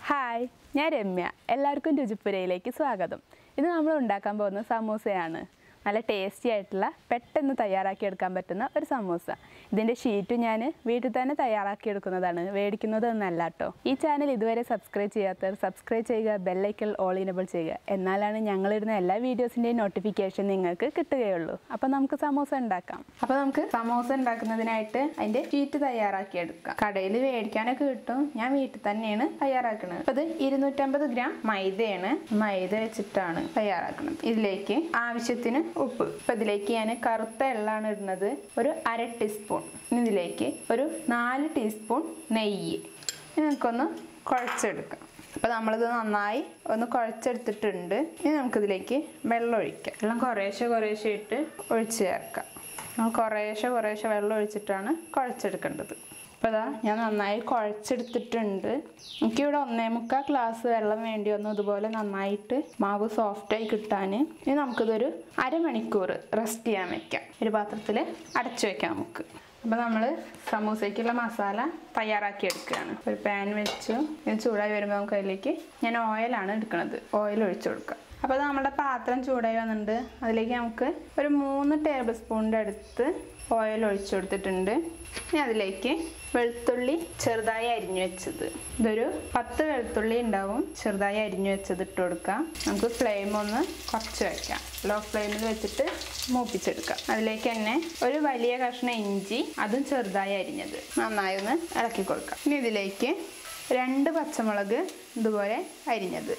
hi ഞാൻ രമ്യ എല്ലാവർക്കും രുചിപ്പുരയിലേക്ക് സ്വാഗതം ഇന്ന് നമ്മൾ ഉണ്ടാക്കാൻ പോകുന്ന സമൂസയാണ് നല്ല ടേസ്റ്റി ആയിട്ടുള്ള പെട്ടെന്ന് തയ്യാറാക്കി എടുക്കാൻ പറ്റുന്ന ഒരു സമൂസ ഇതിൻ്റെ ഷീറ്റ് ഞാൻ വീട്ടിൽ തന്നെ തയ്യാറാക്കി എടുക്കുന്നതാണ് മേടിക്കുന്നതൊന്നല്ല കേട്ടോ ഈ ചാനൽ ഇതുവരെ സബ്സ്ക്രൈബ് ചെയ്യാത്തവർ സബ്സ്ക്രൈബ് ചെയ്യുക ബെല്ലൈക്കൽ ഓൾ ഇനബിൾ ചെയ്യുക എന്നാലാണ് ഞങ്ങളിടുന്ന എല്ലാ വീഡിയോസിൻ്റെയും നോട്ടിഫിക്കേഷൻ നിങ്ങൾക്ക് കിട്ടുകയുള്ളൂ അപ്പോൾ നമുക്ക് സമൂസ ഉണ്ടാക്കാം അപ്പോൾ നമുക്ക് സമൂസ ഉണ്ടാക്കുന്നതിനായിട്ട് അതിൻ്റെ ഷീറ്റ് തയ്യാറാക്കി എടുക്കാം കടയിൽ മേടിക്കാനൊക്കെ കിട്ടും ഞാൻ വീട്ടിൽ തന്നെയാണ് തയ്യാറാക്കുന്നത് അപ്പോൾ ഇത് ഇരുന്നൂറ്റമ്പത് ഗ്രാം മൈദയാണ് മൈദ വെച്ചിട്ടാണ് തയ്യാറാക്കുന്നത് ഇതിലേക്ക് ആവശ്യത്തിന് ഉപ്പ് ഇപ്പം ഇതിലേക്ക് ഞാൻ കറുത്ത എള്ളാണ് ഇടുന്നത് ഒരു അര ടീസ്പൂൺ ഇനി ഇതിലേക്ക് ഒരു നാല് ടീസ്പൂൺ നെയ്യ് ഇനി നമുക്കൊന്ന് കുഴച്ചെടുക്കാം അപ്പോൾ നമ്മളിത് നന്നായി ഒന്ന് കുഴച്ചെടുത്തിട്ടുണ്ട് ഇനി നമുക്കിതിലേക്ക് വെള്ളം ഒഴിക്കാം വെള്ളം കുറേശ്ശെ കുറേശ്ശെ ഇട്ട് ഒഴിച്ച് ചേർക്കാം നമ്മൾ കുറേശ്ശെ കുറേശ്ശെ വെള്ളം ഒഴിച്ചിട്ടാണ് കുഴച്ചെടുക്കേണ്ടത് അപ്പോൾ ഇതാ ഞാൻ നന്നായി കുഴച്ചെടുത്തിട്ടുണ്ട് എനിക്കിവിടെ ഒന്നേ മുക്കാൽ ഗ്ലാസ് വെള്ളം വേണ്ടി വന്നു ഇതുപോലെ നന്നായിട്ട് മാവ് സോഫ്റ്റായി കിട്ടാൻ ഇനി നമുക്കിതൊരു അരമണിക്കൂർ റെസ്റ്റ് ചെയ്യാൻ വെക്കാം ഒരു പാത്രത്തിൽ അടച്ചു വെക്കാം നമുക്ക് അപ്പോൾ നമ്മൾ സമൂസയ്ക്കുള്ള മസാല തയ്യാറാക്കി എടുക്കുകയാണ് ഒരു പാൻ വെച്ചു ഇത് ചൂടായി വരുമ്പോൾ നമുക്ക് അതിലേക്ക് ഞാൻ ഓയിലാണ് എടുക്കുന്നത് ഓയിൽ ഒഴിച്ചു കൊടുക്കാം അപ്പോൾ അത് നമ്മുടെ പാത്രം ചൂടായി വന്നിട്ടുണ്ട് അതിലേക്ക് നമുക്ക് ഒരു മൂന്ന് ടേബിൾ സ്പൂണിൻ്റെ അടുത്ത് ഓയിൽ ഒഴിച്ചു കൊടുത്തിട്ടുണ്ട് ഇനി അതിലേക്ക് വെളുത്തുള്ളി ചെറുതായി അരിഞ്ഞു വെച്ചത് ഇതൊരു പത്ത് വെളുത്തുള്ളി ഉണ്ടാവും ചെറുതായി അരിഞ്ഞു വെച്ചത് ഇട്ട് കൊടുക്കാം നമുക്ക് ഫ്ലെയിം ഒന്ന് കുറച്ച് വെക്കാം ലോ ഫ്ലെയിമിൽ വെച്ചിട്ട് മൂപ്പിച്ചെടുക്കാം അതിലേക്ക് തന്നെ ഒരു വലിയ കഷ്ണം ഇഞ്ചി അതും ചെറുതായി അരിഞ്ഞത് നന്നായി ഒന്ന് ഇളക്കി കൊടുക്കാം ഇനി ഇതിലേക്ക് രണ്ട് പച്ചമുളക് ഇതുപോലെ അരിഞ്ഞത്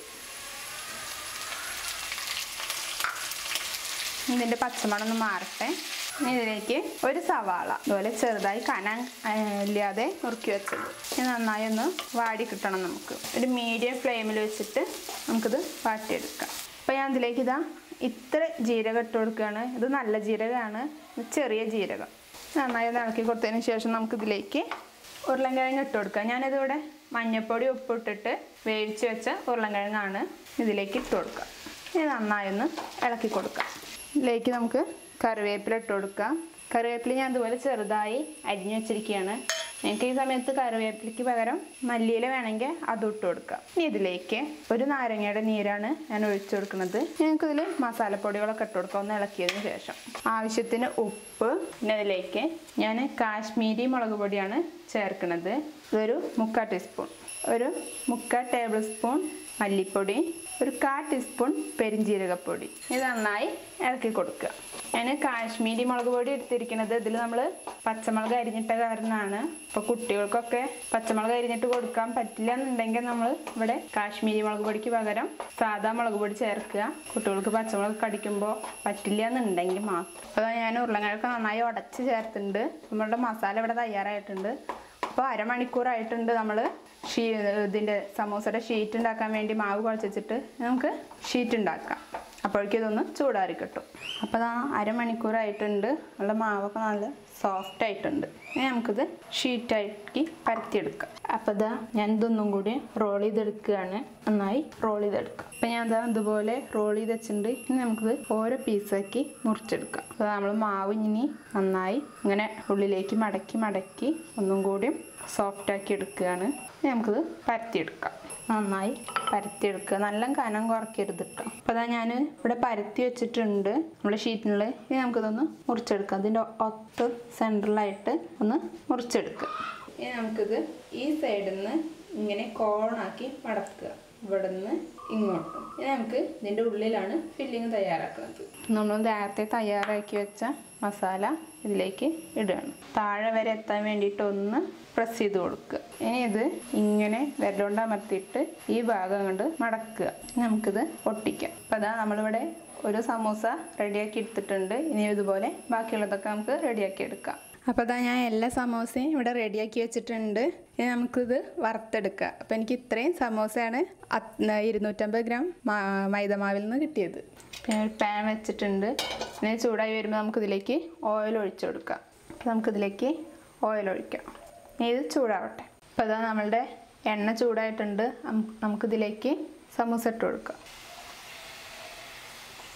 ഇതിൻ്റെ പച്ചമണം ഒന്ന് മാറട്ടെ ഇനി ഇതിലേക്ക് ഒരു സവാള അതുപോലെ ചെറുതായി കനം ആ, ഇല്ലാതെ നുറുക്കി വെച്ചത് ഇത് നന്നായി ഒന്ന് വാടി കിട്ടണം നമുക്ക് ഒരു മീഡിയം ഫ്ലെയിമിൽ വെച്ചിട്ട് നമുക്കിത് വാട്ടിയെടുക്കാം അപ്പോൾ ഞാൻ ഇതിലേക്ക് ഇതാ ഇത്ര ജീരകം ഇട്ട് കൊടുക്കുകയാണ് ഇത് നല്ല ജീരകമാണ് ഇത് ചെറിയ ജീരകം നന്നായി ഒന്ന് ഇളക്കി കൊടുത്തതിന് ശേഷം നമുക്കിതിലേക്ക് ഉരുളൻകിഴങ്ങ് ഇട്ട് കൊടുക്കാം ഞാനിതിവിടെ മഞ്ഞൾപ്പൊടി ഉപ്പിട്ടിട്ട് വേവിച്ച് വെച്ച ഉരുളൻകിഴങ്ങാണ് ഇതിലേക്ക് ഇട്ട് കൊടുക്കുക ഇത് നന്നായി ഒന്ന് ഇളക്കി കൊടുക്കാം ഇതിലേക്ക് നമുക്ക് കറിവേപ്പില ഇട്ട് കൊടുക്കാം കറിവേപ്പില ഞാൻ അതുപോലെ ചെറുതായി അരിഞ്ഞു വെച്ചിരിക്കുകയാണ് നിങ്ങൾക്ക് ഈ സമയത്ത് കറിവേപ്പിലയ്ക്ക് പകരം മല്ലിയില വേണമെങ്കിൽ അതും ഇട്ട് കൊടുക്കാം ഇനി ഇതിലേക്ക് ഒരു നാരങ്ങയുടെ നീരാണ് ഞാൻ ഒഴിച്ചു കൊടുക്കുന്നത് ഞങ്ങൾക്ക് ഇതിൽ മസാലപ്പൊടികളൊക്കെ ഇട്ട് കൊടുക്കാം ഒന്ന് ഇളക്കിയതിന് ശേഷം ആവശ്യത്തിന് ഉപ്പ് പിന്നെ ഇതിലേക്ക് ഞാൻ കാശ്മീരി മുളക് പൊടിയാണ് ചേർക്കുന്നത് ഇതൊരു മുക്കാൽ ടീസ്പൂൺ ഒരു മുക്കാൽ ടേബിൾ സ്പൂൺ മല്ലിപ്പൊടി ഒരു കാ ടീസ്പൂൺ പെരിഞ്ജീരകപ്പൊടി ഇത് നന്നായി ഇളക്കി കൊടുക്കുക ഞാൻ കാശ്മീരി മുളക് പൊടി എടുത്തിരിക്കുന്നത് ഇതിൽ നമ്മൾ പച്ചമുളക് അരിഞ്ഞിട്ട കാരണമാണ് ഇപ്പോൾ കുട്ടികൾക്കൊക്കെ പച്ചമുളക് അരിഞ്ഞിട്ട് കൊടുക്കാൻ പറ്റില്ല എന്നുണ്ടെങ്കിൽ നമ്മൾ ഇവിടെ കാശ്മീരി മുളക് പൊടിക്ക് പകരം സാധാ മുളക് പൊടി ചേർക്കുക കുട്ടികൾക്ക് പച്ചമുളക് കടിക്കുമ്പോൾ പറ്റില്ല എന്നുണ്ടെങ്കിൽ മാത്രം അപ്പോൾ ഞാൻ ഉരുളക്കിഴങ്ങ് നന്നായി ഉടച്ച് ചേർത്തിട്ടുണ്ട് നമ്മളുടെ മസാല ഇവിടെ തയ്യാറായിട്ടുണ്ട് അപ്പോൾ അരമണിക്കൂറായിട്ടുണ്ട് നമ്മൾ ഷീ ഇതിൻ്റെ സമൂസയുടെ ഷീറ്റ് ഉണ്ടാക്കാൻ വേണ്ടി മാവ് കുഴച്ച് വെച്ചിട്ട് നമുക്ക് ഷീറ്റ് ഉണ്ടാക്കാം അപ്പോഴേക്കും ഇതൊന്ന് ചൂടാറി കിട്ടും അപ്പോൾ ആ അരമണിക്കൂറായിട്ടുണ്ട് നല്ല മാവൊക്കെ നല്ല സോഫ്റ്റ് ആയിട്ടുണ്ട് ഇനി നമുക്കിത് ഷീറ്റാക്കി പരത്തിയെടുക്കാം അപ്പോൾ ഇതാ ഞാൻ ഇതൊന്നും കൂടി റോൾ ചെയ്തെടുക്കുകയാണ് നന്നായി റോൾ ചെയ്തെടുക്കാം അപ്പോൾ ഞാൻ ഇതാ ഇതുപോലെ റോൾ ചെയ്ത് വെച്ചിട്ടുണ്ട് ഇനി നമുക്കിത് ഓരോ പീസാക്കി മുറിച്ചെടുക്കാം അപ്പോൾ നമ്മൾ മാവ് ഇനി നന്നായി ഇങ്ങനെ ഉള്ളിലേക്ക് മടക്കി മടക്കി ഒന്നും കൂടി സോഫ്റ്റ് ആക്കി എടുക്കുകയാണ് ഇനി നമുക്കിത് പരത്തിയെടുക്കാം നന്നായി പരത്തിയെടുക്കുക നല്ല കനം കുറയ്ക്കരുത് കേട്ടോ അപ്പോൾ അതാ ഞാൻ ഇവിടെ പരത്തി വെച്ചിട്ടുണ്ട് നമ്മുടെ ഷീറ്റിനുള്ളിൽ ഇനി നമുക്കിതൊന്ന് മുറിച്ചെടുക്കാം അതിൻ്റെ ഒത്ത് സെൻട്രലായിട്ട് ഒന്ന് മുറിച്ചെടുക്കുക ഇനി നമുക്കിത് ഈ സൈഡിൽ നിന്ന് ഇങ്ങനെ കോണാക്കി മടക്കുക ഇവിടെ നിന്ന് ഇങ്ങോട്ടും ഇനി നമുക്ക് ഇതിൻ്റെ ഉള്ളിലാണ് ഫില്ലിങ് തയ്യാറാക്കുന്നത് നമ്മൾ നേരത്തെ തയ്യാറാക്കി വെച്ച മസാല ഇതിലേക്ക് ഇടുകയാണ് താഴെ വരെ എത്താൻ വേണ്ടിയിട്ട് ഒന്ന് പ്രസ് ചെയ്ത് കൊടുക്കുക ഇനി ഇത് ഇങ്ങനെ വിരലുകൊണ്ട് അമർത്തിയിട്ട് ഈ ഭാഗം കൊണ്ട് മടക്കുക ഇനി നമുക്കിത് ഒട്ടിക്കാം അപ്പോൾ അതാ നമ്മളിവിടെ ഒരു സമൂസ റെഡിയാക്കി എടുത്തിട്ടുണ്ട് ഇനി ഇതുപോലെ ബാക്കിയുള്ളതൊക്കെ നമുക്ക് റെഡിയാക്കി എടുക്കാം അപ്പോൾ അതാ ഞാൻ എല്ലാ സമോസയും ഇവിടെ റെഡിയാക്കി വെച്ചിട്ടുണ്ട് ഇനി നമുക്കിത് വറുത്തെടുക്കാം അപ്പോൾ എനിക്ക് ഇത്രയും സമോസയാണ് അത് ഇരുന്നൂറ്റമ്പത് ഗ്രാം മാ- മൈദമാവിൽ നിന്ന് കിട്ടിയത് പിന്നെ ഒരു പാൻ വെച്ചിട്ടുണ്ട് പിന്നെ ചൂടായി വരുമ്പോൾ നമുക്കിതിലേക്ക് ഓയിൽ ഒഴിച്ചു കൊടുക്കാം അപ്പോൾ നമുക്കിതിലേക്ക് ഓയിൽ ഒഴിക്കാം ഇനി ഇത് ചൂടാവട്ടെ അപ്പോൾ അതാ നമ്മളുടെ എണ്ണ ചൂടായിട്ടുണ്ട് നം- നമുക്കിതിലേക്ക് സമൂസ ഇട്ട് കൊടുക്കാം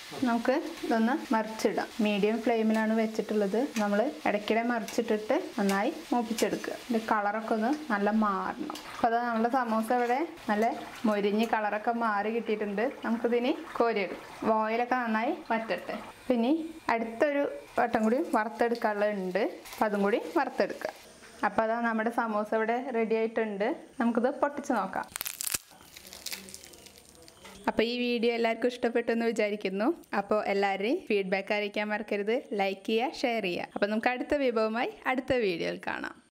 നമുക്ക് ഇതൊന്ന് മറിച്ചിടാം മീഡിയം ഫ്ലെയിമിലാണ് വെച്ചിട്ടുള്ളത് നമ്മൾ ഇടയ്ക്കിടെ മറിച്ചിട്ടിട്ട് നന്നായി മൂപ്പിച്ചെടുക്കുക ഇതിൻ്റെ കളറൊക്കെ ഒന്ന് നല്ല മാറണം അപ്പോൾ അത് നമ്മുടെ സമോസ ഇവിടെ നല്ല മൊരിഞ്ഞ് കളറൊക്കെ മാറി കിട്ടിയിട്ടുണ്ട് നമുക്കിതിനി കോരിയെടുക്കും ഓയിലൊക്കെ നന്നായി വറ്റട്ടെ പിന്നെ അടുത്തൊരു വട്ടം കൂടി വറുത്തെടുക്കാനുള്ളത് അപ്പം അതും കൂടി വറുത്തെടുക്കുക അപ്പോൾ അതാ നമ്മുടെ സമോസ ഇവിടെ റെഡി ആയിട്ടുണ്ട് നമുക്കിത് പൊട്ടിച്ച് നോക്കാം അപ്പോൾ ഈ വീഡിയോ എല്ലാവർക്കും ഇഷ്ടപ്പെട്ടു എന്ന് വിചാരിക്കുന്നു അപ്പോൾ എല്ലാവരെയും ഫീഡ്ബാക്ക് അറിയിക്കാൻ മറക്കരുത് ലൈക്ക് ചെയ്യുക ഷെയർ ചെയ്യുക അപ്പോൾ നമുക്ക് അടുത്ത വിഭവമായി അടുത്ത വീഡിയോയിൽ കാണാം